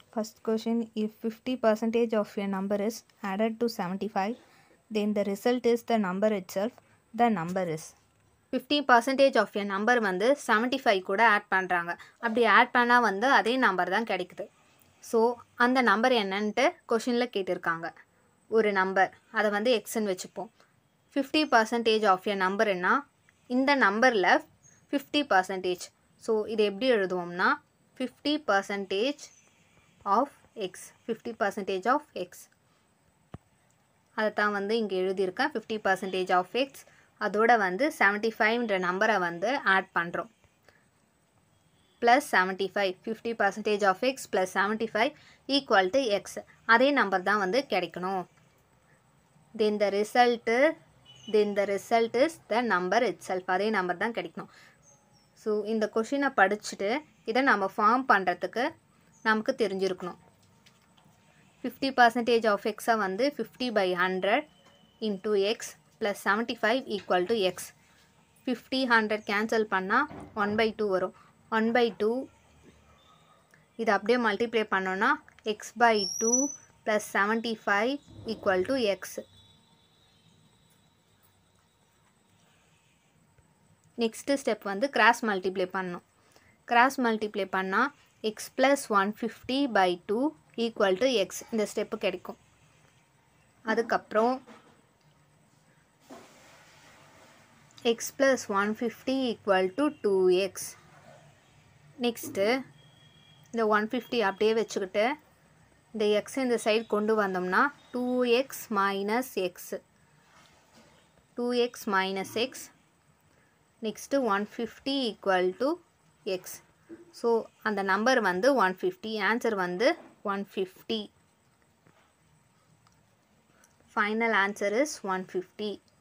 First question If 50 percentage of a number is added to 75, then the result is the number itself. The number is. Fifty percentage of a number வந்து seventy five கூட add பண்ணுறாங்க அப்படி add பண்ணால் வந்து அதே number தான் கிடைக்குது so அந்த நம்பர் என்னன்ட்டு கொஷினில் கேட்டிருக்காங்க ஒரு நம்பர் அதை வந்து எக்ஸ்ன்னு வச்சுப்போம் ஃபிஃப்டி பர்சன்டேஜ் ஆஃப் எ நம்பர்னா இந்த நம்பரில் ஃபிஃப்டி பர்சன்டேஜ் ஸோ இது எப்படி எழுதுவோம்னா fifty percentage of X fifty percentage of X அதை தான் வந்து இங்கே எழுதியிருக்கேன் ஃபிஃப்டி பர்சன்டேஜ் ஆஃப் எக்ஸ் அதோட வந்து செவன்ட்டி ஃபைவ்ன்ற நம்பரை வந்து ஆட் பண்ணுறோம் plus seventy five fifty percentage of X plus seventy five equal to X அதே நம்பர் தான் வந்து கிடைக்கணும் then the result then the result is the number itself அதே நம்பர் தான் கிடைக்கணும் ஸோ இந்த கொஷினை படிச்சுட்டு இதை நம்ம ஃபார்ம் பண்ணுறதுக்கு நமக்கு தெரிஞ்சிருக்கணும் ஃபிஃப்டி பர்சன்டேஜ் ஆஃப் எக்ஸை வந்து fifty by hundred into X plus seventy five equal to X fifty hundred cancel பண்ணால் ஒன் பை டூ வரும் ஒன் பை டூ இதை அப்படியே மல்டிப்ளை பண்ணோன்னா X by two plus seventy five equal to X next step வந்து cross multiply பண்ணணும் cross multiply பண்ணால் X plus one fifty by two equal to X இந்த step கிடைக்கும் அதுக்கப்புறம் X plus one fifty equal to two X next இந்த one fifty அப்படியே வச்சுக்கிட்டு இந்த எக்ஸ் இந்த சைடு கொண்டு வந்தோம்னா two X minus X two X minus X next one fifty equal to X so அந்த நம்பர் வந்து ஒன் ஃபிஃப்டி ஆன்சர் வந்து one fifty final answer is one fifty